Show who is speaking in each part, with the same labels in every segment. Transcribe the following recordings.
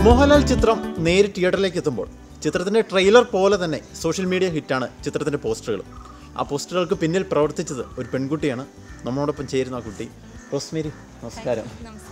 Speaker 1: മോഹൻലാൽ ചിത്രം നേര് തിയേറ്ററിലേക്ക് എത്തുമ്പോൾ ചിത്രത്തിൻ്റെ ട്രെയിലർ പോലെ തന്നെ സോഷ്യൽ മീഡിയ ഹിറ്റാണ് ചിത്രത്തിൻ്റെ പോസ്റ്ററുകൾ ആ പോസ്റ്ററുകൾക്ക് പിന്നിൽ പ്രവർത്തിച്ചത് ഒരു പെൺകുട്ടിയാണ് നമ്മളോടൊപ്പം ചേരുന്ന ആ കുട്ടി റോസ്മേരി നമസ്കാരം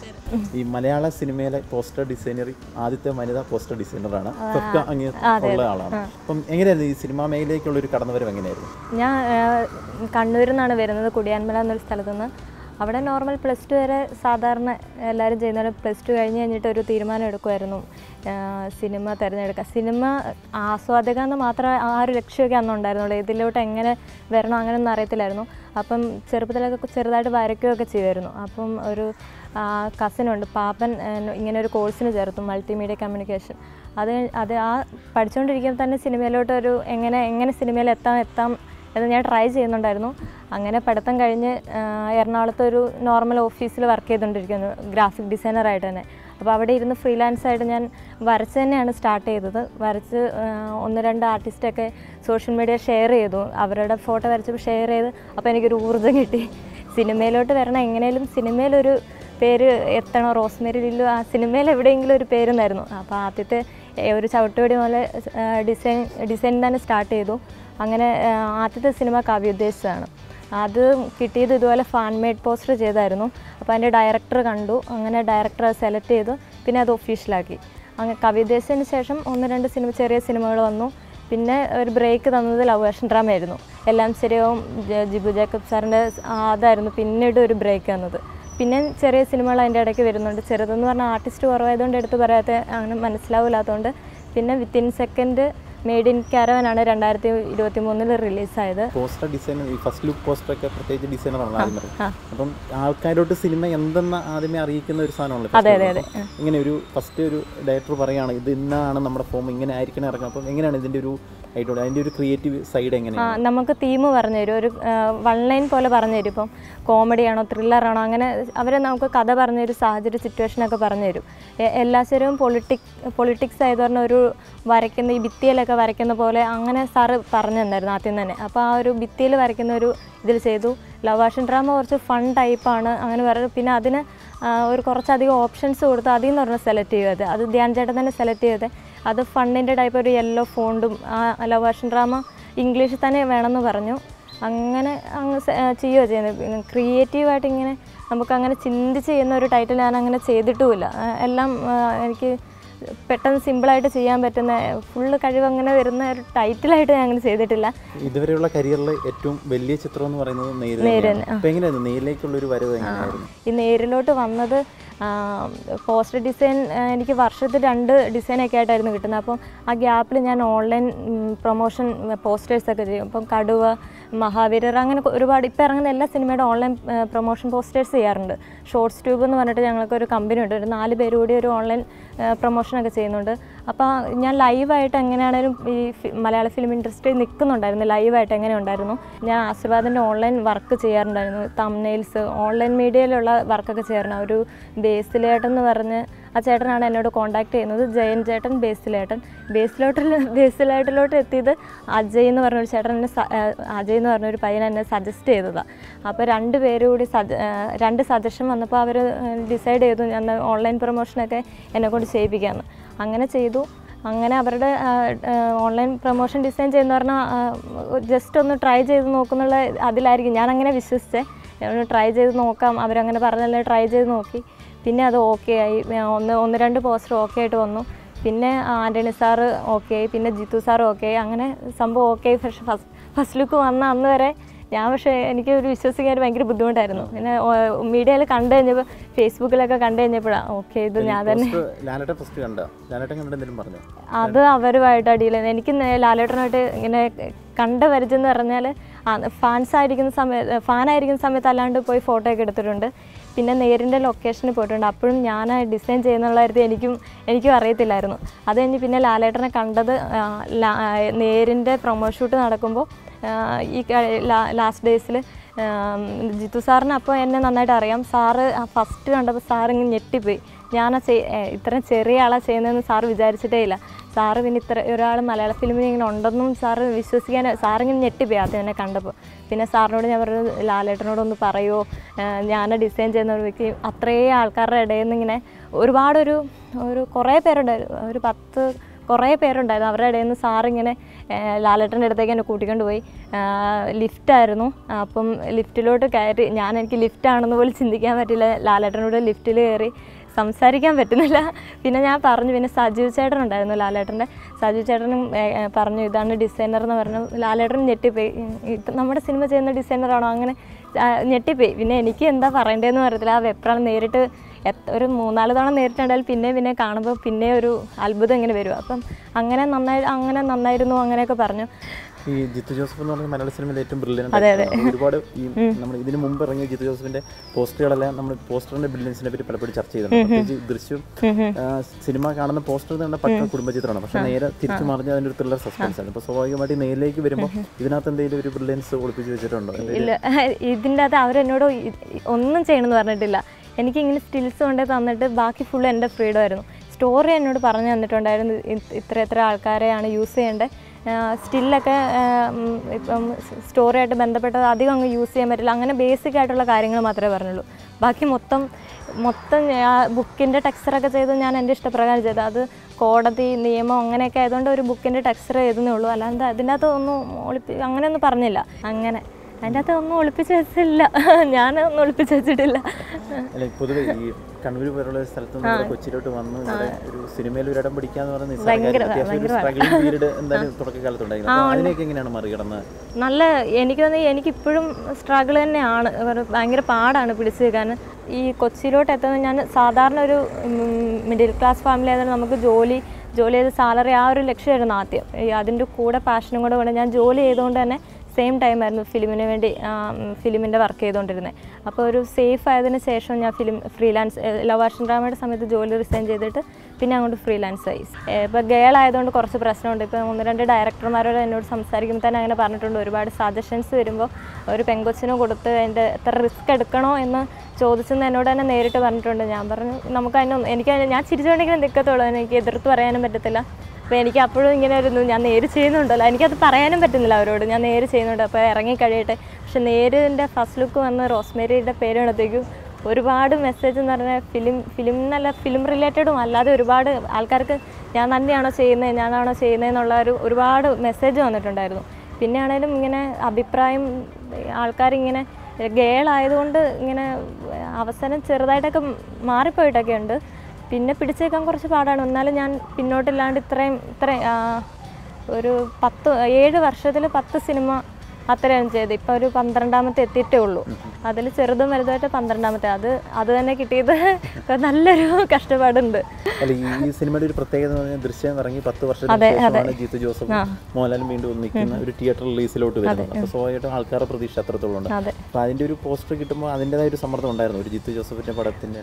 Speaker 1: ഈ മലയാള സിനിമയിലെ പോസ്റ്റർ ഡിസൈനർ ആദ്യത്തെ വനിതാ പോസ്റ്റർ ഡിസൈനറാണ് ഫെഫ്ക അങ്ങ് ഉള്ള ആളാണ് അപ്പം എങ്ങനെയായിരുന്നു ഈ സിനിമാ മേഖലയിലേക്കുള്ള ഒരു കടന്നുവരവ് എങ്ങനെയായിരുന്നു
Speaker 2: ഞാൻ കണ്ണൂരിൽ നിന്നാണ് വരുന്നത് കുടിയാൻമല എന്നൊരു സ്ഥലത്തു നിന്ന് അവിടെ നോർമൽ പ്ലസ് ടു വരെ സാധാരണ എല്ലാവരും ചെയ്യുന്ന പോലെ പ്ലസ് ടു കഴിഞ്ഞ് കഴിഞ്ഞിട്ട് ഒരു തീരുമാനം എടുക്കുമായിരുന്നു ആ, സിനിമ തിരഞ്ഞെടുക്കുക സിനിമ ആസ്വാദക എന്ന് മാത്രമേ ആ ഒരു ലക്ഷ്യമൊക്കെ അന്ന് ഉണ്ടായിരുന്നുള്ളൂ ഇതിലോട്ട് എങ്ങനെ വരണം അങ്ങനെയൊന്നും അറിയത്തില്ലായിരുന്നു അപ്പം ചെറുപ്പത്തിലൊക്കെ ചെറുതായിട്ട് വരയ്ക്കുകയൊക്കെ ചെയ്യുമായിരുന്നു അപ്പം ഒരു കസിനുണ്ട് പാപ്പൻ ആ, ഇങ്ങനെ ഒരു കോഴ്സിന് ചേർത്തു മൾട്ടിമീഡിയ കമ്മ്യൂണിക്കേഷൻ അത് അത് ആ പഠിച്ചുകൊണ്ടിരിക്കുമ്പോൾ തന്നെ സിനിമയിലോട്ട് ഒരു എങ്ങനെ എങ്ങനെ സിനിമയിൽ എത്താം എത്താം എന്ന് ഞാൻ ട്രൈ ചെയ്യുന്നുണ്ടായിരുന്നു അങ്ങനെ പഠിത്തം കഴിഞ്ഞ് ആ, എറണാകുളത്ത് ഒരു നോർമൽ ഓഫീസിൽ വർക്ക് ചെയ്തുകൊണ്ടിരിക്കുന്നു ഗ്രാഫിക് ഡിസൈനറായിട്ട് തന്നെ അപ്പോൾ അവിടെ ഇരുന്ന് ഫ്രീലാൻസ് ആയിട്ട് ഞാൻ വരച്ച് തന്നെയാണ് സ്റ്റാർട്ട് ചെയ്തത് വരച്ച് ആ, ഒന്ന് രണ്ട് ആർട്ടിസ്റ്റൊക്കെ സോഷ്യൽ മീഡിയ ഷെയർ ചെയ്തു അവരുടെ ഫോട്ടോ വരച്ചപ്പോൾ ഷെയർ ചെയ്ത് അപ്പോൾ എനിക്കൊരു ഊർജ്ജം കിട്ടി സിനിമയിലോട്ട് വരണം എങ്ങനെയും സിനിമയിലൊരു പേര് എത്തണം റോസ്മേരി ലില്ലു ആ സിനിമയിൽ എവിടെയെങ്കിലും ഒരു പേരെന്നായിരുന്നു അപ്പോൾ ആദ്യത്തെ ഏ, ഒരു ചവിട്ടുപടി പോലെ ഡിസൈൻ ഡിസൈൻ തന്നെ സ്റ്റാർട്ട് ചെയ്തു അങ്ങനെ ആ, ആദ്യത്തെ സിനിമ കാവ്യോദ്ദേശമാണ് അത് കിട്ടിയത് ഇതുപോലെ ഫാൻ മെയ്ഡ് പോസ്റ്റർ ചെയ്തായിരുന്നു അപ്പോൾ അതിൻ്റെ ഡയറക്ടർ കണ്ടു അങ്ങനെ ഡയറക്ടർ സെലക്ട് ചെയ്തു പിന്നെ അത് ഒഫീഷ്യലാക്കി അങ്ങനെ കവിദേശത്തിന് ശേഷം ഒന്ന് രണ്ട് സിനിമ ചെറിയ സിനിമകൾ വന്നു പിന്നെ ഒരു ബ്രേക്ക് തന്നത് ലവ് ആക്ഷൻ ഡ്രാമയായിരുന്നു എല്ലാം ശരിയാവും ജ- ജിബു ജേക്കബ് സാറിൻ്റെ അതായിരുന്നു പിന്നീട് ഒരു ബ്രേക്ക് തന്നത് പിന്നെ ചെറിയ സിനിമകൾ അതിൻ്റെ ഇടയ്ക്ക് വരുന്നുണ്ട് ചെറുതെന്ന് പറഞ്ഞാൽ ആർട്ടിസ്റ്റ് കുറവായതുകൊണ്ട് എടുത്ത് പറയാത്ത അങ്ങനെ മനസ്സിലാവില്ലാത്തതുകൊണ്ട് പിന്നെ വിത്തിൻ സെക്കൻഡ് മെയ്ഡ് ഇൻ കാരവനാണ് രണ്ടായിരത്തി ഇരുപത്തി മൂന്നിൽ റിലീസായത്
Speaker 1: പോസ്റ്റർ ഡിസൈൻ ഈ ഫസ്റ്റ് ലുക്ക് പോസ്റ്ററൊക്കെ പ്രത്യേകിച്ച് ഡിസൈനറാണ് ആദ്യം പറയുന്നത് അപ്പം ആൾക്കാരോട്ട് സിനിമ എന്തെന്ന് ആദ്യമേ അറിയിക്കുന്ന ഒരു സാധനമാണല്ലോ
Speaker 2: അതെ അതെ അതെ
Speaker 1: ഇങ്ങനെ ഒരു ഫസ്റ്റ് ഒരു ഡയറക്ടർ പറയുകയാണ് ഇത് ഇന്നാണ് നമ്മുടെ ഫോം ഇങ്ങനെ ആയിരിക്കണം ഇറങ്ങുക അപ്പം എങ്ങനെയാണ് ഇതിൻ്റെ ഒരു ഐഡിയ അതിൻ്റെ ഒരു ക്രിയേറ്റീവ് സൈഡ്
Speaker 2: ആ,
Speaker 1: എങ്ങനെയാണ്
Speaker 2: നമുക്ക് തീം പറഞ്ഞു തരും ഒരു വൺ ലൈൻ പോലെ പറഞ്ഞു തരും ഇപ്പം കോമഡിയാണോ ത്രില്ലറാണോ അങ്ങനെ അവർ നമുക്ക് കഥ പറഞ്ഞു തരും സാഹചര്യ സിറ്റുവേഷനൊക്കെ പറഞ്ഞു തരും എ- എല്ലാ ശരിയും പൊളിറ്റിക് പൊളിറ്റിക്സ് ആയത് പറഞ്ഞ ഒരു വരയ്ക്കുന്ന ഈ ഭിത്തിയിലൊക്കെ വരയ്ക്കുന്ന പോലെ അങ്ങനെ സാറ് പറഞ്ഞു തന്നായിരുന്നു ആദ്യം തന്നെ അപ്പോൾ ആ ഒരു ഭിത്തിയിൽ വരയ്ക്കുന്ന ഒരു ഇതിൽ ചെയ്തു ലവ് ആഷൻ ഡ്രാമ കുറച്ച് ഫൺ ടൈപ്പാണ് അങ്ങനെ പറയുന്നത് പിന്നെ അതിന് ആ, ഒരു കുറച്ചധികം ഓപ്ഷൻസ് കൊടുത്ത് അതിൽ നിന്ന് പറഞ്ഞാൽ സെലക്ട് ചെയ്തത് അത് ധ്യാൻ ചേട്ടൻ തന്നെ സെലക്ട് ചെയ്തത് അത് ഫണ്ടിൻ്റെ ടൈപ്പ് ഒരു യെല്ലോ ഫോണ്ടും ആ ലവ് ആഷൻ ഡ്രാമ ഇംഗ്ലീഷിൽ തന്നെ വേണമെന്ന് പറഞ്ഞു അങ്ങനെ അങ്ങ് സെ- ആ, ചെയ്യുകയോ ചെയ്യുന്നത് ക്രിയേറ്റീവായിട്ട് ഇങ്ങനെ നമുക്ക് അങ്ങനെ ചിന്തിച്ച് ചെയ്യുന്ന ഒരു ടൈറ്റിൽ ഞാൻ അങ്ങനെ ചെയ്തിട്ടുമില്ല ആ, എല്ലാം ആ, എനിക്ക് പെട്ടെന്ന് സിമ്പിളായിട്ട് ചെയ്യാൻ പറ്റുന്ന ഫുള്ള് കഴിവ് അങ്ങനെ വരുന്ന ഒരു ടൈറ്റിലായിട്ട് ഞാൻ അങ്ങനെ ചെയ്തിട്ടില്ല
Speaker 1: ഇതുവരെയുള്ള കരിയറിൽ ഏറ്റവും വലിയ ചിത്രം എന്ന് പറയുന്നത് നേര് തന്നെയാണ് അപ്പം എങ്ങനെയായിരുന്നു നേരിലേക്കുള്ള ഒരു വരവ് എങ്ങനെയായിരുന്നു
Speaker 2: ഈ നേരിലോട്ട് വന്നത് പോസ്റ്റർ ഡിസൈൻ ആ, എനിക്ക് വർഷത്തിൽ രണ്ട് ഡിസൈനൊക്കെ ആയിട്ടായിരുന്നു കിട്ടുന്നത് അപ്പം ആ ഗ്യാപ്പിൽ ഞാൻ ഓൺലൈൻ പ്രൊമോഷൻ പോസ്റ്റേഴ്സൊക്കെ ചെയ്യും ഇപ്പം കടുവ മഹാവീരർ അങ്ങനെ കൊ- ഒരുപാട് ഇപ്പോൾ ഇറങ്ങുന്ന എല്ലാ സിനിമയുടെ ഓൺലൈൻ പ്രൊമോഷൻ പോസ്റ്റേഴ്സ് ചെയ്യാറുണ്ട് ഷോർട്സ് ട്യൂബ് എന്ന് പറഞ്ഞിട്ട് ഞങ്ങൾക്ക് ഒരു കമ്പനി ഉണ്ട് ഒരു നാല് പേര് കൂടി ഒരു ഓൺലൈൻ പ്രൊമോഷനൊക്കെ ചെയ്യുന്നുണ്ട് അപ്പോൾ ഞാൻ ലൈവായിട്ട് എങ്ങനെയാണേലും ഈ ഫി- മലയാള ഫിലിം ഇൻഡസ്ട്രി നിൽക്കുന്നുണ്ടായിരുന്നു ലൈവായിട്ട് എങ്ങനെ ഉണ്ടായിരുന്നു ഞാൻ ആശീർവാദിൻ്റെ ഓൺലൈൻ വർക്ക് ചെയ്യാറുണ്ടായിരുന്നു തംനെയിൽസ് ഓൺലൈൻ മീഡിയയിലുള്ള വർക്കൊക്കെ ചെയ്യാറുണ്ട് ഒരു ബേസിലേട്ടൻ എന്ന് പറഞ്ഞ് ആ ചേട്ടനാണ് എന്നോട് കോൺടാക്ട് ചെയ്യുന്നത് ജയൻ ചേട്ടൻ ബേസിലേട്ടൻ ബേസിലോട്ടിൽ ബേസിലേട്ടിലോട്ട് എത്തിയത് അജയ് എന്ന് പറഞ്ഞൊരു ചേട്ടൻ എന്നെ സ- ആ, അജയ് എന്ന് പറഞ്ഞൊരു പയ്യൻ എന്നെ സജസ്റ്റ് ചെയ്തതാണ് അപ്പോൾ രണ്ട് പേരും കൂടി സജ ആ, രണ്ട് സജഷൻ വന്നപ്പോൾ അവർ ഡിസൈഡ് ചെയ്തു ഞാൻ ഓൺലൈൻ പ്രൊമോഷനൊക്കെ എന്നെ കൊണ്ട് ചെയ്യിപ്പിക്കാമെന്ന് അങ്ങനെ ചെയ്തു അങ്ങനെ അവരുടെ ഓൺലൈൻ പ്രൊമോഷൻ ഡിസൈൻ ചെയ്യുന്ന പറഞ്ഞാൽ ജസ്റ്റ് ഒന്ന് ട്രൈ ചെയ്ത് നോക്കുന്നുള്ള അതിലായിരിക്കും ഞാൻ അങ്ങനെ വിശ്വസിച്ചേ ഒന്ന് ട്രൈ ചെയ്ത് നോക്കാം അവരങ്ങനെ പറഞ്ഞല്ലേ ട്രൈ ചെയ്ത് നോക്കി പിന്നെ അത് ഓക്കെ ആയി ഞാൻ ഒന്ന് ഒന്ന് രണ്ട് പോസ്റ്റർ ഓക്കെ ആയിട്ട് വന്നു പിന്നെ ആൻ്റണി സാറ് ഓക്കെ ആയി പിന്നെ ജിത്തു സാർ ഓക്കെ ആയി അങ്ങനെ സംഭവം ഓക്കെ ആയി പക്ഷെ ഫസ്റ്റ് ഫസ്റ്റ് ലുക്ക് വന്ന അന്ന് വരെ ഞാൻ പക്ഷേ എനിക്ക് ഒരു വിശ്വസിക്കാൻ ഒരു ഭയങ്കര ബുദ്ധിമുട്ടായിരുന്നു പിന്നെ മീഡിയയിൽ കണ്ടു കഴിഞ്ഞപ്പോൾ ഫേസ്ബുക്കിലൊക്കെ കണ്ടു കഴിഞ്ഞപ്പോഴാണ് ഓക്കെ ഇത് ഞാൻ തന്നെ
Speaker 1: ലാലേട്ടൻ ഫസ്റ്റ് കണ്ട ലാലേട്ടൻ കണ്ടിട്ട് എന്തെങ്കിലും പറഞ്ഞു
Speaker 2: അത് അവരുമായിട്ട് അടിയിൽ എനിക്ക് നേ- ലാലേട്ടനായിട്ട് ഇങ്ങനെ കണ്ട പരിചയം എന്ന് പറഞ്ഞാൽ ഫാൻസ് ആയിരിക്കുന്ന സമയത്ത് ഫാനായിരിക്കുന്ന സമയത്ത് അല്ലാണ്ട് പോയി ഫോട്ടോ ഒക്കെ എടുത്തിട്ടുണ്ട് പിന്നെ നേരിൻ്റെ ലൊക്കേഷനിൽ പോയിട്ടുണ്ട് അപ്പോഴും ഞാൻ ഡിസൈൻ ചെയ്യുന്നുള്ള കാര്യത്തിൽ എനിക്കും എനിക്കും അറിയത്തില്ലായിരുന്നു അത് കഴിഞ്ഞ് പിന്നെ ലാലേട്ടനെ കണ്ടത് ആ, ലാ- ആ, നേരിൻ്റെ പ്രൊമോ ഷൂട്ട് നടക്കുമ്പോൾ ആ, ഈ ലാസ്റ്റ് ഡേയ്സിൽ ജിത്തു സാറിന് അപ്പോൾ എന്നെ നന്നായിട്ട് അറിയാം സാറ് ഫസ്റ്റ് കണ്ടപ്പോൾ സാറ് ഇങ്ങനെ ഞെട്ടിപ്പോയി ഞാൻ ഇത്രയും ചെറിയ ആളാണ് ചെയ്യുന്നതെന്ന് സാറ് വിചാരിച്ചിട്ടേ ഇല്ല സാറ് പിന്നെ ഇത്ര ഒരാൾ മലയാള ഫിലിമിൽ ഇങ്ങനെ ഉണ്ടെന്നും സാറ് വിശ്വസിക്കാൻ സാറിങ്ങനെ ഞെട്ടിപ്പോയി ആദ്യം എന്നെ കണ്ടപ്പോൾ പിന്നെ സാറിനോട് ഞാൻ പറഞ്ഞു ലാലേട്ടനോടൊന്ന് പറയുമോ ഞാൻ ഡിസൈൻ ചെയ്യുന്ന ഒരു വ്യക്തി അത്രയും ആൾക്കാരുടെ ഇടയിൽ നിന്ന് ഇങ്ങനെ ഒരുപാടൊരു ഒരു കുറേ പേരുണ്ടായിരുന്നു ഒരു പത്ത് കുറേ പേരുണ്ടായിരുന്നു അവരുടെ ഇടയിൽ നിന്ന് സാറിങ്ങനെ ലാലേട്ടൻ്റെ അടുത്തേക്ക് എന്നെ കൂട്ടിക്കൊണ്ട് പോയി ലിഫ്റ്റായിരുന്നു അപ്പം ലിഫ്റ്റിലോട്ട് കയറി ഞാൻ എനിക്ക് ലിഫ്റ്റാണെന്ന് പോലും ചിന്തിക്കാൻ പറ്റില്ല ലാലേട്ടനോട് ലിഫ്റ്റിൽ കയറി സംസാരിക്കാൻ പറ്റുന്നില്ല പിന്നെ ഞാൻ പറഞ്ഞു പിന്നെ സജീവ് ചേട്ടൻ ഉണ്ടായിരുന്നു ലാലേട്ടൻ്റെ സജീവ് ചേട്ടനും ഏ, ഏ, പറഞ്ഞു ഇതാണ് ഡിസൈനർ എന്ന് പറഞ്ഞു ലാലേട്ടൻ ഞെട്ടിപ്പോയി ഉം, ഇത് നമ്മുടെ സിനിമ ചെയ്യുന്ന ഡിസൈനറാണോ അങ്ങനെ ആ, ഞെട്ടിപ്പോയി പിന്നെ എനിക്ക് എന്താ പറയേണ്ടതെന്ന് അറിയത്തില്ല ആ വെപ്രാളം നേരിട്ട് എത്ര ഒരു മൂന്നാല് തവണ നേരിട്ടുണ്ടായാൽ പിന്നെ പിന്നെ കാണുമ്പോൾ പിന്നെ ഒരു അത്ഭുതം ഇങ്ങനെ വരും അപ്പം അങ്ങനെ നന്നായി അങ്ങനെ നന്നായിരുന്നു അങ്ങനെയൊക്കെ പറഞ്ഞു
Speaker 1: ഈ ജിത്തു ജോസഫ് എന്ന് പറഞ്ഞ മലയാള സിനിമയിൽ ഏറ്റവും ബ്രില്യൻ്റ്
Speaker 2: അതെ, അതെ.
Speaker 1: ഒരുപാട് ഈ നമ്മൾ ഇതിന് മുമ്പ് ഇറങ്ങിയ ജിത്തു ജോസഫിന്റെ പോസ്റ്ററുകളെല്ലാം നമ്മൾ പോസ്റ്ററിന്റെ ബ്രില്യൻസിനെ പറ്റി പലപ്പോഴും ചർച്ച ചെയ്തിട്ടുണ്ട് പ്രത്യേകിച്ച് ദൃശ്യം ആ, സിനിമ കാണുന്ന പോസ്റ്റർ തന്നെ പക്ക കുടുംബചിത്രമാണ് പക്ഷെ നേരെ തിരിച്ചു മറിഞ്ഞ അതിന്റെ ഒരു ത്രില്ലർ സസ്പെൻസ് ആണ് അപ്പോൾ സ്വാഭാവികമായിട്ട് ഈ നേരിലേക്ക് വരുമ്പോൾ ഇതിനകത്ത് എന്തെങ്കിലും ഒരു ബ്രില്യൻസ് ഒളിപ്പിച്ച് വെച്ചിട്ടുണ്ടോ
Speaker 2: ഇല്ല ഇതിൻ്റെ അകത്ത് അവരെന്നോട് ഇ- ഒന്നും ചെയ്യണമെന്ന് പറഞ്ഞിട്ടില്ല എനിക്ക് ഇങ്ങനെ സ്റ്റിൽസ് കൊണ്ടേ തന്നിട്ട് ബാക്കി ഫുൾ എൻ്റെ ഫ്രീഡം ആയിരുന്നു സ്റ്റോറി എന്നോട് പറഞ്ഞു തന്നിട്ടുണ്ടായിരുന്നു ഇ- ഇത്ര ഇത്ര ആൾക്കാരെയാണ് യൂസ് ചെയ്യേണ്ടത് സ്റ്റില്ലൊക്കെ ഇപ്പം സ്റ്റോറിയായിട്ട് ബന്ധപ്പെട്ടത് അധികം അങ്ങ് യൂസ് ചെയ്യാൻ പറ്റില്ല അങ്ങനെ ബേസിക് ആയിട്ടുള്ള കാര്യങ്ങൾ മാത്രമേ പറഞ്ഞുള്ളൂ ബാക്കി മൊത്തം മൊത്തം ബുക്കിൻ്റെ ടെക്സ്ചറൊക്കെ ചെയ്ത് ഞാൻ എൻ്റെ ഇഷ്ടപ്രകാരം ചെയ്തു അത് കോടതി നിയമം അങ്ങനെയൊക്കെ ആയതുകൊണ്ട് ഒരു ബുക്കിൻ്റെ ടെക്സ്ചർ ചെയ്തേ ഉള്ളൂ അല്ലാണ്ട് അതിൻ്റെ അകത്ത് ഒന്നും ഒളിപ്പി അങ്ങനെയൊന്നും പറഞ്ഞില്ല അങ്ങനെ അതിൻ്റെ അകത്ത് ഒന്നും ഒളിപ്പിച്ച് വെച്ചില്ല ഞാനൊന്നും ഒളിപ്പിച്ച് വെച്ചിട്ടില്ല
Speaker 1: അല്ല പൊതുവെ ഈ കണ്ണൂർ പോലുള്ള ഒരു സ്ഥലത്ത് നിന്ന് ഇവിടെ കൊച്ചിയിലോട്ട് വന്ന് ഇവിടെ ഒരു സിനിമയിൽ ഒരിടം പിടിക്കാന്ന് പറയുന്നത് നിസ്സാര കാര്യം. അത്യാവശ്യം ഒരു സ്ട്രഗിളിംഗ് പീരീഡ് എന്തായാലും തുടക്കകാലത്തുണ്ടായിരുന്നു അപ്പോൾ അതിനെയൊക്കെ എങ്ങനെയാണ് മറികടന്നത്
Speaker 2: നല്ല എനിക്ക് തോന്നി എനിക്കിപ്പോഴും സ്ട്രഗിൾ തന്നെയാണ് ഒരു ഭയങ്കര പാടാണ് പിടിച്ചു നിൽക്കാൻ ഈ കൊച്ചിയിലോട്ട് എത്തുന്നത് ഞാൻ സാധാരണ ഒരു മിഡിൽ ക്ലാസ് ഫാമിലി ആയതുകൊണ്ട് നമുക്ക് ജോലി ജോലി ചെയ്ത് സാലറി ആ ഒരു ലക്ഷ്യമായിരുന്നു ആദ്യം ഈ അതിൻ്റെ കൂടെ പാഷനും കൂടെ കൊണ്ട് ഞാൻ ജോലി ചെയ്തുകൊണ്ട് തന്നെ സെയിം ടൈം ആയിരുന്നു ഫിലിമിന് വേണ്ടി ഫിലിമിൻ്റെ വർക്ക് ചെയ്തുകൊണ്ടിരുന്നത് അപ്പോൾ ഒരു സേഫ് ആയതിനു ശേഷം ഞാൻ ഫിലിം ഫ്രീലാൻസ് ലവ് ആഷൻ ഡ്രാമയുടെ സമയത്ത് ജോലി റിസൈൻ ചെയ്തിട്ട് പിന്നെ അങ്ങോട്ട് ഫ്രീലാൻസ് ആയി ഇപ്പോൾ ഗേൾ ആയതുകൊണ്ട് കുറച്ച് പ്രശ്നമുണ്ട് ഇപ്പോൾ ഒന്ന് രണ്ട് ഡയറക്ടർമാരോട് എന്നോട് സംസാരിക്കുമ്പോൾ തന്നെ അങ്ങനെ പറഞ്ഞിട്ടുണ്ട് ഒരുപാട് സജഷൻസ് വരുമ്പോൾ ഒരു പെങ്കൊച്ചിന് കൊടുത്ത് അതിൻ്റെ എത്ര റിസ്ക് എടുക്കണോ എന്ന് ചോദിച്ചെന്ന് എന്നോട് തന്നെ നേരിട്ട് പറഞ്ഞിട്ടുണ്ട് ഞാൻ പറഞ്ഞു നമുക്ക് അതിനൊന്നും എനിക്ക് അതിന് ഞാൻ ചിരിച്ചുകൊണ്ടെങ്കിലും നിൽക്കത്തുള്ളൂ എനിക്ക് എതിർത്ത് പറയാനും പറ്റത്തില്ല അപ്പോൾ എനിക്ക് അപ്പോഴും ഇങ്ങനെ ഒരു ഞാൻ നേര് ചെയ്യുന്നുണ്ടല്ലോ എനിക്കത് പറയാനും പറ്റുന്നില്ല അവരോട് ഞാൻ നേര് ചെയ്യുന്നുണ്ട് അപ്പോൾ ഇറങ്ങി കഴിയട്ടെ പക്ഷെ നേരിൻ്റെ ഫസ്റ്റ് ലുക്ക് വന്ന് റോസ്മേരിയുടെ പേര് കണ്ടത്തേക്കും ഒരുപാട് മെസ്സേജ് എന്ന് പറഞ്ഞാൽ ഫിലിം ഫിലിം എന്നല്ല ഫിലിം റിലേറ്റഡും അല്ലാതെ ഒരുപാട് ആൾക്കാർക്ക് ഞാൻ തന്നെയാണോ ചെയ്യുന്നത് ഞാനാണോ ചെയ്യുന്നതെന്നുള്ള ഒരു ഒരുപാട് മെസ്സേജ് വന്നിട്ടുണ്ടായിരുന്നു പിന്നെ ആണേലും ഇങ്ങനെ അഭിപ്രായം ആൾക്കാരിങ്ങനെ ഗേൾ ആയതുകൊണ്ട് ഇങ്ങനെ അവസരം ചെറുതായിട്ടൊക്കെ മാറിപ്പോയിട്ടൊക്കെ ഉണ്ട് പിന്നെ പിടിച്ചേക്കാൻ കുറച്ച് പാടാണ് എന്നാലും ഞാൻ പിന്നോട്ടില്ലാണ്ട് ഇത്രയും ഇത്രയും ആ, ഒരു പത്ത് ഏഴ് വർഷത്തിൽ പത്ത് സിനിമ അത്രയും ചെയ്ത് ഇപ്പോൾ ഒരു പന്ത്രണ്ടാമത്തെ എത്തിയിട്ടേ ഉള്ളൂ അതിൽ ചെറുതും വലുതായിട്ട് പന്ത്രണ്ടാമത്തെ അത് അത് തന്നെ കിട്ടിയത് നല്ലൊരു കഷ്ടപ്പാടുണ്ട്
Speaker 1: അല്ല ഈ ഈ സിനിമയുടെ ഒരു പ്രത്യേകത എന്ന് പറഞ്ഞാൽ ദൃശ്യം ഇറങ്ങി പത്ത് വർഷത്തിന് ശേഷമാണ് ജീത്തു ജോസഫ് മോഹൻലാലും വീണ്ടും ഒന്ന് നിൽക്കുന്ന ഒരു തിയേറ്റർ റിലീസിലോട്ട് വരുന്നത് അപ്പോൾ സ്വാഭാവികമായിട്ടും ആൾക്കാരുടെ പ്രതീക്ഷ അത്രത്തോളം ഉണ്ട്
Speaker 2: അതെ
Speaker 1: അപ്പോൾ അതിന്റെ ഒരു പോസ്റ്റർ കിട്ടുമ്പോൾ അതിൻ്റെതായ ഒരു സമ്മർദ്ദം ഉണ്ടായിരുന്നു ഒരു ജിത്തു ജോസഫിന്റെ പടത്തിന്റെ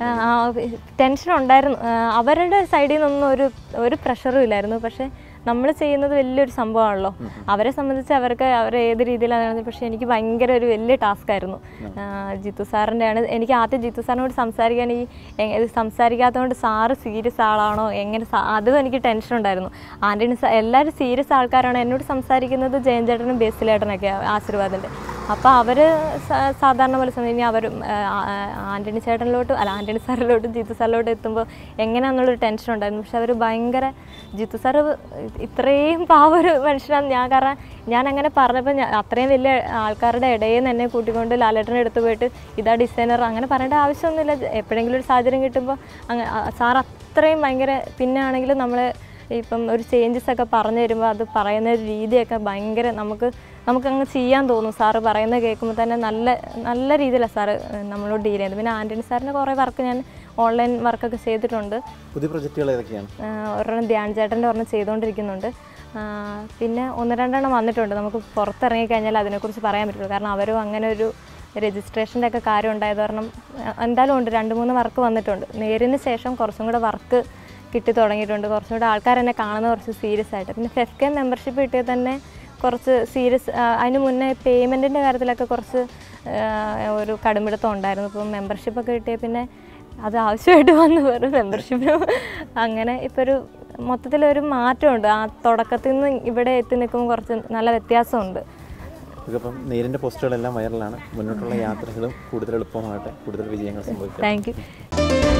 Speaker 2: ടെൻഷൻ ഉണ്ടായിരുന്നു ആ, അവരുടെ സൈഡിൽ നിന്നൊന്നും ഒരു ഒരു പ്രഷറും ഇല്ലായിരുന്നു പക്ഷേ നമ്മൾ ചെയ്യുന്നത് വലിയൊരു സംഭവമാണല്ലോ അവരെ സംബന്ധിച്ച് അവർക്ക് അവർ ഏത് രീതിയിലാണ് പക്ഷേ എനിക്ക് ഭയങ്കര ഒരു വലിയ ടാസ്ക് ആയിരുന്നു ആ, ജിത്തു സാറിൻ്റെ ആണ് എനിക്ക് ആദ്യം ജിത്തു സാറിനോട് സംസാരിക്കാൻ ഈ എ- ഇത് സംസാരിക്കാത്തതുകൊണ്ട് സാറ് സീരിയസ് ആളാണോ എങ്ങനെ സാ- അതും എനിക്ക് ടെൻഷൻ ഉണ്ടായിരുന്നു ആൻ്റണി സാർ എല്ലാവരും സീരിയസ് ആൾക്കാരാണ് എന്നോട് സംസാരിക്കുന്നത് ജയൻ ചേട്ടനും ബേസിലേട്ടനൊക്കെ ആശീർവാദിൻ്റെ അപ്പോൾ അവർ സാധാരണ പോലെ സമയം ഇനി അവർ ആൻ്റണി ചേട്ടനിലോട്ട് അല്ല ആൻ്റണി സാറിലോട്ട് ജിത്തു സാറിലോട്ട് എത്തുമ്പോൾ എങ്ങനെയാണെന്നുള്ളൊരു ടെൻഷൻ ഉണ്ടായിരുന്നു പക്ഷെ അവർ ഭയങ്കര ജിത്തു സാറ് ഇത്രയും പാവ ഒരു മനുഷ്യനാണ് ഞാൻ കാരണം ഞാൻ അങ്ങനെ പറഞ്ഞപ്പോൾ ഞാൻ അത്രയും വലിയ ആൾക്കാരുടെ ഇടയിൽ നിന്ന് എന്നെ കൂട്ടിക്കൊണ്ട് ലാലേട്ടൻ്റെ അടുത്ത് പോയിട്ട് ഇതാ ഡിസൈനർ അങ്ങനെ പറയേണ്ട ആവശ്യമൊന്നുമില്ല എപ്പോഴെങ്കിലും ഒരു സാഹചര്യം കിട്ടുമ്പോൾ അങ്ങ് സാർ അത്രയും ഭയങ്കര പിന്നെ ആണെങ്കിൽ നമ്മൾ ഇപ്പം ഒരു ചേഞ്ചസ് ഒക്കെ പറഞ്ഞു തരുമ്പോൾ അത് പറയുന്ന ഒരു രീതിയൊക്കെ ഭയങ്കര നമുക്ക് നമുക്കങ്ങ് ചെയ്യാൻ തോന്നും സാറ് പറയുന്നത് കേൾക്കുമ്പോൾ തന്നെ നല്ല നല്ല രീതിയിലാണ് സാറ് നമ്മളോട് ഡീൽ ചെയ്യുന്നത് പിന്നെ ആൻ്റണി സാറിൻ്റെ കുറേ വർക്ക് ഞാൻ ഓൺലൈൻ വർക്കൊക്കെ ചെയ്തിട്ടുണ്ട്
Speaker 1: പുതിയ പ്രൊജക്റ്റുകൾ ഏതൊക്കെയാണ്
Speaker 2: ആഹ് ഒരെണ്ണം ധ്യാൻ ചേട്ടൻ്റെ ഒരെണ്ണം ചെയ്തുകൊണ്ടിരിക്കുന്നുണ്ട് ആഹ് പിന്നെ ഒന്ന് രണ്ടെണ്ണം വന്നിട്ടുണ്ട് നമുക്ക് പുറത്തിറങ്ങി കഴിഞ്ഞാൽ അതിനെക്കുറിച്ച് പറയാൻ പറ്റുള്ളൂ കാരണം അവരും അങ്ങനെ ഒരു രജിസ്ട്രേഷൻ്റെ ഒക്കെ കാര്യം ഉണ്ടായത് കാരണം ആഹ് എന്തായാലും ഉണ്ട് രണ്ട് മൂന്ന് വർക്ക് വന്നിട്ടുണ്ട് നേരിന് ശേഷം കുറച്ചും കൂടെ വർക്ക് കിട്ടി തുടങ്ങിയിട്ടുണ്ട് കുറച്ചും കൂടെ ആൾക്കാർ എന്നെ കാണുന്ന കുറച്ച് സീരിയസ് ആയിട്ട് പിന്നെ ഫെഫ് കെ മെമ്പർഷിപ്പ് കിട്ടിയത് തന്നെ കുറച്ച് സീരിയസ് അതിന് മുന്നേ പേയ്മെൻറ്റിൻ്റെ കാര്യത്തിലൊക്കെ കുറച്ച് ആഹ് ഒരു കടുംപിടുത്തം ഉണ്ടായിരുന്നു ഇപ്പം മെമ്പർഷിപ്പൊക്കെ കിട്ടിയ പിന്നെ അത് ആവശ്യമായിട്ട് വന്നു വെറും മെമ്പർഷിപ്പ് അങ്ങനെ ഇപ്പോൾ ഒരു മൊത്തത്തിലൊരു മാറ്റമുണ്ട് ആ തുടക്കത്തിൽ നിന്ന് ഇവിടെ എത്തി നിൽക്കുമ്പോൾ കുറച്ച് നല്ല വ്യത്യാസമുണ്ട്
Speaker 1: ഓക്കെ അപ്പം നേരിൻ്റെ പോസ്റ്ററുകളെല്ലാം വൈറലാണ് മുന്നോട്ടുള്ള യാത്രകളും കൂടുതൽ എളുപ്പമാകട്ടെ കൂടുതൽ വിജയങ്ങൾ സംഭവിക്കട്ടെ
Speaker 2: താങ്ക് യു